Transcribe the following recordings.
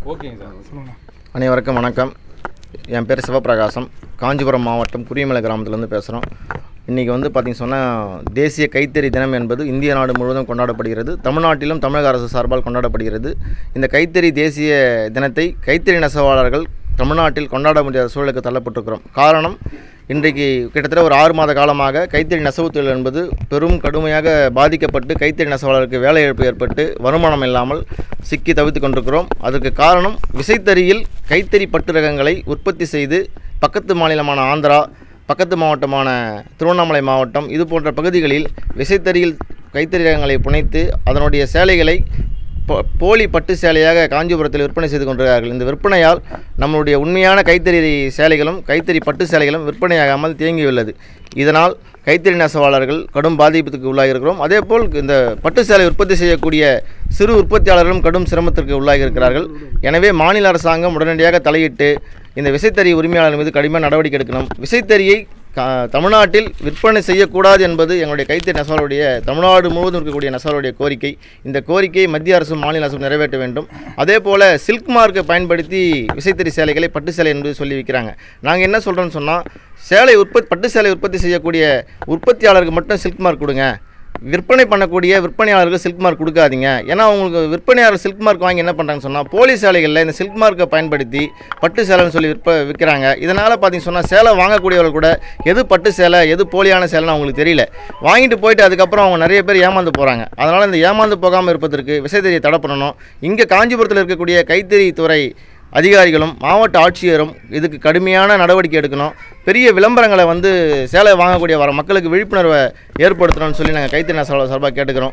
ஓகேங்க சார் சொல்லுங்கண்ணா அனைவருக்கும் வணக்கம் என் பேர் சிவபிரகாசம் காஞ்சிபுரம் மாவட்டம் குரியமலை கிராமத்துலேருந்து பேசுகிறோம் இன்றைக்கி வந்து பார்த்திங்க சொன்னால் தேசிய கைத்தறி தினம் என்பது இந்திய நாடு முழுவதும் கொண்டாடப்படுகிறது தமிழ்நாட்டிலும் தமிழக அரசு சார்பால் கொண்டாடப்படுகிறது இந்த கைத்தறி தேசிய தினத்தை கைத்தறி நெசவாளர்கள் தமிழ்நாட்டில் கொண்டாட முடியாத சூழலுக்கு தள்ளப்பட்டிருக்கிறோம் காரணம் இன்றைக்கு கிட்டத்தட்ட ஒரு ஆறு மாத காலமாக கைத்தறி நெசவு தொழில் என்பது பெரும் கடுமையாக பாதிக்கப்பட்டு கைத்தறி நெசவாளருக்கு வேலை இழப்பு ஏற்பட்டு வருமானம் இல்லாமல் சிக்கி தவித்து கொண்டிருக்கிறோம் அதற்கு காரணம் விசைத்தறியில் கைத்தறி பட்டு ரகங்களை உற்பத்தி செய்து பக்கத்து மாநிலமான ஆந்திரா பக்கத்து மாவட்டமான திருவண்ணாமலை மாவட்டம் இது போன்ற பகுதிகளில் விசைத்தறியில் கைத்தறி ரகங்களை புனைத்து அதனுடைய சேலைகளை போ- போலி பட்டு சேலையாக காஞ்சிபுரத்தில் விற்பனை செய்து கொண்டிருக்கிறார்கள் இந்த விற்பனையால் நம்மளுடைய உண்மையான கைத்தறி சேலைகளும் கைத்தறி பட்டு சேலைகளும் விற்பனையாகாமல் தேங்கியுள்ளது இதனால் கைத்தறி நெசவாளர்கள் கடும் பாதிப்புக்கு உள்ளாகியிருக்கிறோம் அதேபோல் இந்த பட்டு சேலை உற்பத்தி செய்யக்கூடிய சிறு உற்பத்தியாளர்களும் கடும் சிரமத்திற்கு உள்ளாகி இருக்கிறார்கள் எனவே மாநில அரசாங்கம் உடனடியாக தலையிட்டு இந்த விசைத்தறி உரிமையாளர் மீது கடுமையான நடவடிக்கை எடுக்கணும் விசைத்தறியை கா- தமிழ்நாட்டில் விற்பனை செய்யக்கூடாது என்பது எங்களுடைய கைத்தறி நெசவாளுடைய தமிழ்நாடு முழுவதும் இருக்கக்கூடிய நெசவாளுடைய கோரிக்கை இந்த கோரிக்கையை மத்திய அரசும் மாநில அரசும் நிறைவேற்ற வேண்டும் அதே போல் சில்க் மார்க்கை பயன்படுத்தி விசைத்தறி சேலைகளை பட்டு சேலை என்பது சொல்லி விற்கிறாங்க நாங்கள் என்ன சொல்கிறோன்னு சொன்னால் சேலை உற்பத்தி பட்டு சேலை உற்பத்தி செய்யக்கூடிய உற்பத்தியாளருக்கு மட்டும் சில்க் மார்க் கொடுங்க விற்பனை பண்ணக்கூடிய விற்பனையாளருக்கு சில்க் மார்க் கொடுக்காதீங்க ஏன்னா அவங்களுக்கு விற்பனையாளர் சில்க் மார்க் வாங்கி என்ன பண்ணுறாங்கன்னு சொன்னால் போலி சேலைகளில் இந்த சில்க் மார்க்கை பயன்படுத்தி பட்டு சேலைன்னு சொல்லி விற்ப விற்கிறாங்க இதனால் பார்த்தீங்கன்னு சொன்னால் சேலை வாங்கக்கூடியவர்கள் கூட எது பட்டு சேலை எது போலியான சேலைன்னு அவங்களுக்கு தெரியல வாங்கிட்டு போயிட்டு அதுக்கப்புறம் அவங்க நிறைய பேர் ஏமாந்து போகிறாங்க அதனால் இந்த ஏமாந்து போகாமல் இருப்பதற்கு விசைத்தறியை தடை பண்ணணும் இங்கே காஞ்சிபுரத்தில் இருக்கக்கூடிய கைத்தறி துறை அதிகாரிகளும் மாவட்ட ஆட்சியரும் இதுக்கு கடுமையான நடவடிக்கை எடுக்கணும் பெரிய விளம்பரங்களை வந்து சேலை வாங்கக்கூடிய வர மக்களுக்கு விழிப்புணர்வை ஏற்படுத்தணும்னு சொல்லி நாங்கள் கைத்தறி நெசவாளர் சார்பாக கேட்டுக்கிறோம்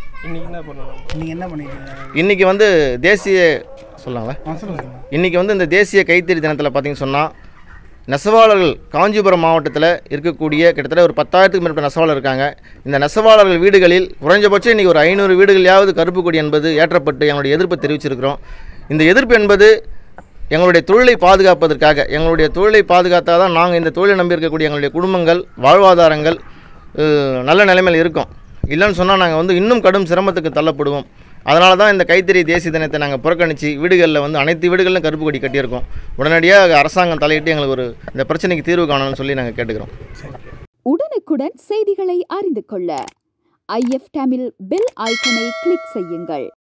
நீங்கள் என்ன பண்ணிட்டு இருக்கீங்க? இன்றைக்கி வந்து தேசிய சொல்லாங்களா ஆ சொல்லுங்க சொல்லுங்க இன்றைக்கி வந்து இந்த தேசிய கைத்தறி தினத்தில் பார்த்தீங்கன்னு சொன்னால் நெசவாளர்கள் காஞ்சிபுரம் மாவட்டத்தில் இருக்கக்கூடிய கிட்டத்தட்ட ஒரு பத்தாயிரத்துக்கு மேற்பட்ட நெசவாளர் இருக்காங்க இந்த நெசவாளர்கள் வீடுகளில் குறைஞ்சபட்சம் இன்றைக்கி ஒரு ஐநூறு வீடுகளையாவது கருப்பு கொடி என்பது ஏற்றப்பட்டு எங்களுடைய எதிர்ப்பை தெரிவிச்சிருக்கிறோம் இந்த எதிர்ப்பு என்பது எங்களுடைய தொழிலை பாதுகாப்பதற்காக எங்களுடைய தொழிலை பாதுகாத்தால் தான் நாங்கள் இந்த தொழிலை நம்பி இருக்கக்கூடிய எங்களுடைய குடும்பங்கள் வாழ்வாதாரங்கள் அஹ், நல்ல நிலைமையில் இருக்கும் இல்லைன்னு சொன்னால் நாங்கள் வந்து இன்னும் கடும் சிரமத்துக்கு தள்ளப்படுவோம் அதனால தான் இந்த கைத்தறி தேசிய தினத்தை நாங்கள் புறக்கணித்து வீடுகளில் வந்து அனைத்து வீடுகளிலும் கருப்பு கொடி கட்டியிருக்கோம் உடனடியாக அரசாங்கம் தலையிட்டு எங்களுக்கு ஒரு இந்த பிரச்சனைக்கு தீர்வு காணணும்னு சொல்லி நாங்கள் கேட்டுக்கிறோம் உடனுக்குடன் செய்திகளை அறிந்து கொள்ள ஐஎஃப் தமிழ் பெல் ஐக்கனை கிளிக் செய்யுங்கள்